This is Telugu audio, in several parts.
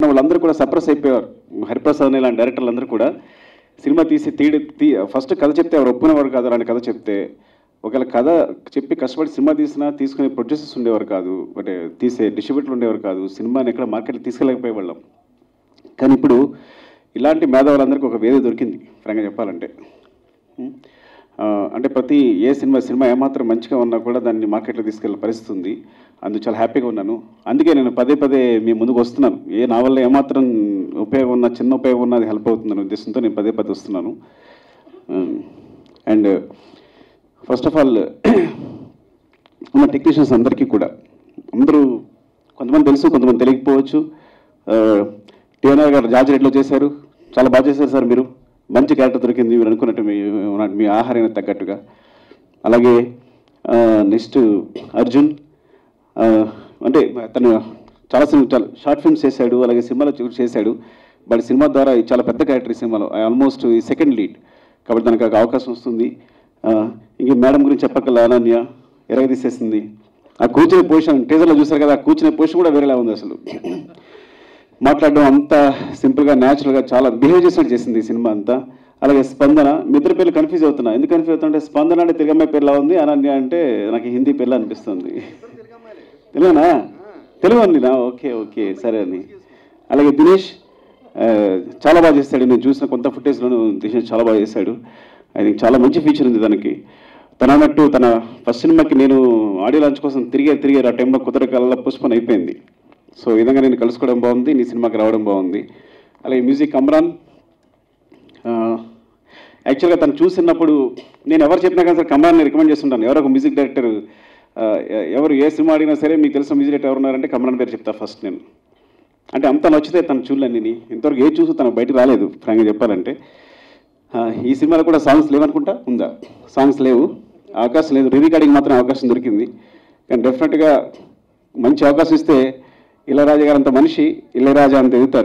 వాళ్ళందరూ కూడా సప్రెస్ అయిపోయారు హరిప్రసాద్ అని ఇలాంటి డైరెక్టర్లు అందరూ కూడా సినిమా తీసి తీడి తీ ఫస్ట్ కథ చెప్తే ఎవరు ఒప్పుకునేవారు కాదు అలాంటి కథ చెప్తే ఒకవేళ కథ చెప్పి కష్టపడి సినిమా తీసినా తీసుకునే ప్రొడ్యూసర్స్ ఉండేవారు కాదు అంటే తీసే డిస్ట్రిబ్యూటర్లు ఉండేవారు కాదు సినిమాని ఎక్కడ మార్కెట్లో తీసుకెళ్ళకపోయేవాళ్ళం కానీ ఇప్పుడు ఇలాంటి మేధావులందరికీ ఒక వేది దొరికింది ఫ్రంగా చెప్పాలంటే ఉం? ఆ, అంటే ప్రతి ఏ సినిమా సినిమా ఏమాత్రం మంచిగా ఉన్నా కూడా దాన్ని మార్కెట్లో తీసుకెళ్ళే పరిస్థితి ఉంది అందుకు చాలా హ్యాపీగా ఉన్నాను అందుకే నేను పదే పదే మీ ముందుకు వస్తున్నాను ఏ నా వల్ల ఏమాత్రం ఉపయోగం ఉన్నా చిన్న ఉపయోగం ఉన్నా అది హెల్ప్ అవుతుందనే ఉద్దేశంతో నేను పదే పదే వస్తున్నాను అండ్ ఫస్ట్ ఆఫ్ ఆల్ ఉన్న టెక్నీషియన్స్ అందరికీ కూడా అందరూ కొంతమంది తెలుసు కొంతమంది తెలియకపోవచ్చు టీఎన్ఆర్ గారు జార్జ్ రెడ్లో చేశారు చాలా బాగా చేశారు సార్ మీరు మంచి క్యారెక్టర్ దొరికింది మీరు అనుకున్నట్టు మీ మీ ఆహారానికి తగ్గట్టుగా అలాగే నెక్స్ట్ అర్జున్ ఆ, అంటే తను చాలా సినిమా చాలా షార్ట్ ఫిల్మ్స్ చేశాడు అలాగే సినిమాలో చూ- చేశాడు బట్ సినిమా ద్వారా ఈ చాలా పెద్ద క్యారెక్టర్ ఈ సినిమాలో ఆల్మోస్ట్ ఈ సెకండ్ లీడ్ కాబట్టి తనకు ఒక అవకాశం వస్తుంది ఆ, ఇంక మేడం గురించి చెప్పక్కల అనన్య ఎరగ తీసేసింది ఆ కూర్చునే పొజిషన్ టీజర్లో చూశారు కదా ఆ కూర్చునే పొజిషన్ కూడా వేరేలా ఉంది అసలు మాట్లాడడం అంత సింపుల్గా న్యాచురల్గా చాలా బిహేవ్ చేసినట్టు చేసింది ఈ సినిమా అంతా అలాగే స్పందన మీ ఇద్దరు పేర్లు కన్ఫ్యూజ్ అవుతున్నా ఎందుకు కన్ఫ్యూజ్ అవుతుంటే స్పందన అంటే తెలుగమ్మాయి పేర్లా ఉంది అనన్య అంటే నాకు హిందీ పేర్లా అనిపిస్తుంది తెలుగునా తెలుగు అందినా ఓకే ఓకే సరే అండి అలాగే దినేష్ ఆ, చాలా బాగా చేశాడు నేను చూసిన కొంత ఫుటేజ్లోనూ దినేష్ చాలా బాగా చేశాడు ఐ థింక్ చాలా మంచి ఫీచర్ ఉంది దానికి తన అన్నట్టు తన ఫస్ట్ సినిమాకి నేను ఆడియో లాంచ్ కోసం తిరిగే తిరిగే ఆ టైంలో కుదరకాల పుష్పన్ అయిపోయింది సో ఈ విధంగా నేను కలుసుకోవడం బాగుంది నీ సినిమాకి రావడం బాగుంది అలాగే మ్యూజిక్ అమ్రాన్ యాక్చువల్గా తను చూసినప్పుడు నేను ఎవరు చెప్పినా కానీ సరే కమరాన్ని రికమెండ్ చేస్తుంటాను ఎవరో ఒక మ్యూజిక్ డైరెక్టర్ ఆ, ఎ- ఎవరు ఏ సినిమా అడిగినా సరే మీకు తెలిసిన మ్యూజిక్ డైరెక్టర్ ఎవరున్నారంటే కమరాన్ పేరు చెప్తా ఫస్ట్ నేను అంటే అంత నచ్చితే తను చూడలేని ఇంతవరకు ఏ చూసి తనకు బయటకు రాలేదు ఫ్రాంక్గా చెప్పాలంటే ఆ, ఈ సినిమాలో కూడా సాంగ్స్ లేవనుకుంటా ఉందా సాంగ్స్ లేవు అవకాశం లేదు రీ రికార్డింగ్ మాత్రం అవకాశం దొరికింది కానీ డెఫినెట్గా మంచి అవకాశం ఇస్తే ఇళయరాజా గారు అంత మనిషి ఇళయరాజా అంత ఎదుగుతారు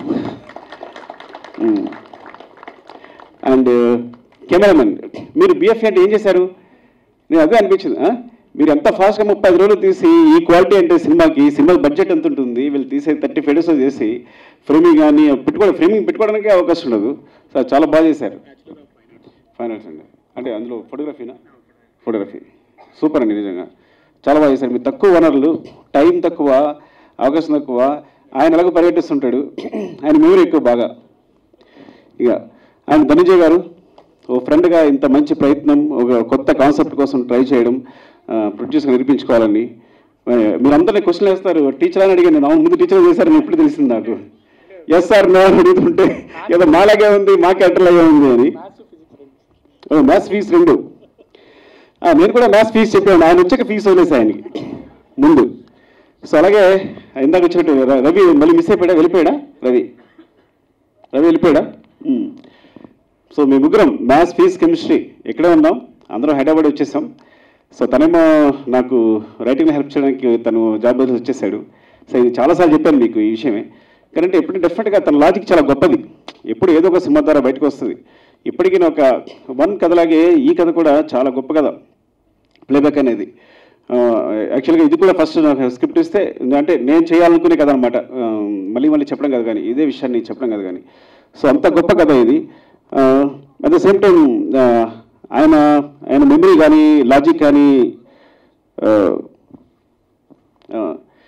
అండ్ కెమెరామెన్ మీరు బిఎఫ్ అంటే ఏం చేశారు నేను అదే అనిపించింది ఆ? మీరు ఎంత ఫాస్ట్గా ముప్పై ఐదు రోజులు తీసి ఈ క్వాలిటీ అంటే సినిమాకి సినిమా బడ్జెట్ ఎంత ఉంటుంది వీళ్ళు తీసే థర్టీ ఫైవ్ చేసి ఫ్రేమింగ్ కానీ పెట్టుకోవడం ఫ్రేమింగ్ పెట్టుకోవడానికి అవకాశం ఉండదు సో చాలా బాగా చేశారు ఫైనల్స్ అండి అంటే అందులో ఫోటోగ్రఫీనా ఫోటోగ్రఫీ సూపర్ అండి నిజంగా చాలా బాగా చేశారు మీరు తక్కువ వనరులు టైం తక్కువ అవకాశం తక్కువ ఆయన ఎలాగో పర్యటిస్తుంటాడు ఆయన మెమరీ ఎక్కువ బాగా ఇక ఆయన ధనంజయ్ గారు ఓ ఫ్రెండ్గా ఇంత మంచి ప్రయత్నం ఒక కొత్త కాన్సెప్ట్ కోసం ట్రై చేయడం ప్రొడ్యూసర్ నిరూపించుకోవాలని ఆ, మీరందరినీ క్వశ్చన్ వేస్తారు టీచర్ అని అడిగాను నేను అవును ముందు టీచర్ చేశారని ఇప్పుడు తెలిసింది నాకు ఎస్ సార్ నో అని అడుగుతుంటే ఏదో మాలాగే ఉంది మా క్యారెక్టర్ లాగే ఉంది అని మ్యాథ్స్ ఫీజు రెండు ఆ, నేను కూడా మ్యాథ్స్ ఫీజు చెప్పాను ఆయన వచ్చాక ఫీజు వదిలేసి ఆయనకి ముందు సో అలాగే ఇందాక వచ్చినట్టు ర- రవి మళ్ళీ మిస్ అయిపోయాడా వెళ్ళిపోయాడా రవి రవి వెళ్ళిపోయాడా ఉమ్. సో మీ ముగ్గురం మ్యాథ్స్ ఫీజ్ కెమిస్ట్రీ ఇక్కడే ఉన్నాం అందరం హైదరాబాద్ వచ్చేసాం సో తనేమో నాకు రైటింగ్ హెల్ప్ చేయడానికి తను జాబ్ వదిలేసి వచ్చేసాడు సో ఇది చాలాసార్లు చెప్పాను మీకు ఈ విషయమే కానీ ఎప్పుడు డెఫినెట్గా తన లాజిక్ చాలా గొప్పది ఎప్పుడు ఏదో ఒక సినిమా ద్వారా బయటకు వస్తుంది ఇప్పటికీ ఒక వన్ కథలాగే ఈ కథ కూడా చాలా గొప్ప కథ ప్లేబ్యాక్ అనేది యాక్చువల్గా ఇది కూడా ఫస్ట్ నాకు స్క్రిప్ట్ ఇస్తే అంటే నేను చేయాలనుకునే కథ అనమాట మళ్ళీ మళ్ళీ చెప్పడం కాదు కానీ ఇదే విషయాన్ని చెప్పడం కాదు కానీ సో అంత గొప్ప కథ ఇది అట్ ద సేమ్ టైం ఆయన ఆయన మెమరీ కానీ లాజిక్ కానీ ఆ, ఆ,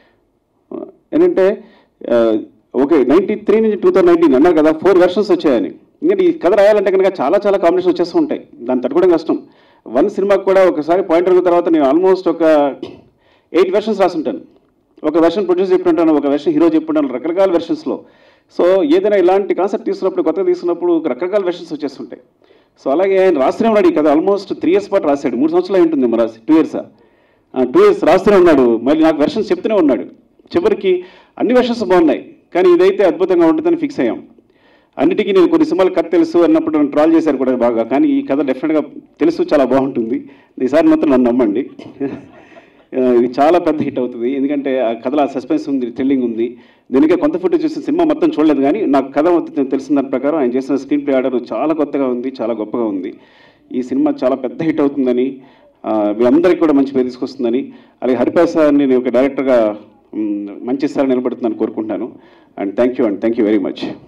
ఏంటంటే ఆ, ఓకే నైంటీ త్రీ నుంచి టూ థౌసండ్ నైన్టీన్ అన్నారు కదా ఫోర్ వెర్షన్స్ వచ్చాయని ఎందుకంటే ఈ కథ రాయాలంటే కనుక చాలా చాలా కాంబినేషన్ వచ్చేస్తూ ఉంటాయి దాన్ని తట్టుకోవడం కష్టం వన్ సినిమాకి కూడా ఒకసారి పాయింట్ అడిగిన తర్వాత నేను ఆల్మోస్ట్ ఒక ఎయిట్ వెర్షన్స్ రాసుంటాను ఒక వెర్షన్ ప్రొడ్యూస్ చెప్పుంటాను ఒక వెర్షన్ హీరో చెప్పుంటాను రకరకాల వెర్షన్స్లో సో ఏదైనా ఇలాంటి కాన్సెప్ట్ తీసుకున్నప్పుడు కొత్తగా తీసుకున్నప్పుడు రకరకాల వెర్షన్స్ వచ్చేస్తుంటాయి సో అలాగే ఆయన రాస్తూనే ఉన్నాడు ఈ కథ ఆల్మోస్ట్ త్రీ ఇయర్స్ పాటు రాశాడు మూడు సంవత్సరాలు అయి ఉంటుంది మరి రాసి టూ ఇయర్సా టూ ఇయర్స్ రాస్తూనే ఉన్నాడు మళ్ళీ నాకు వెర్షన్స్ చెప్తూనే ఉన్నాడు చివరికి అన్ని వెర్షన్స్ బాగున్నాయి కానీ ఇదైతే అద్భుతంగా ఉంటుందని ఫిక్స్ అయ్యాం అన్నిటికీ నేను కొన్ని సినిమాలు కథ తెలుసు అన్నప్పుడు నన్ను ట్రాల్ చేశారు కూడా బాగా కానీ ఈ కథ డెఫినెట్గా తెలుసు చాలా బాగుంటుంది ఈసారి మాత్రం నన్ను నమ్మండి ఆ, ఇది చాలా పెద్ద హిట్ అవుతుంది ఎందుకంటే ఆ కథలో ఆ సస్పెన్స్ ఉంది థ్రిల్లింగ్ ఉంది దీనికే కొంత ఫుటేజ్ చూసిన సినిమా మొత్తం చూడలేదు కానీ నాకు కథ మొత్తం తెలిసిన దాని ప్రకారం ఆయన చేసిన స్క్రీన్ ప్లే ఆర్డర్ చాలా కొత్తగా ఉంది చాలా గొప్పగా ఉంది ఈ సినిమా చాలా పెద్ద హిట్ అవుతుందని ఆ, మీ అందరికీ కూడా మంచి పేరు తీసుకొస్తుందని అలాగే హరిప్రసాద్ నేను ఒక డైరెక్టర్గా మ్, మంచి స్థాయి నిలబడుతుందని కోరుకుంటున్నాను and thank you and thank you very much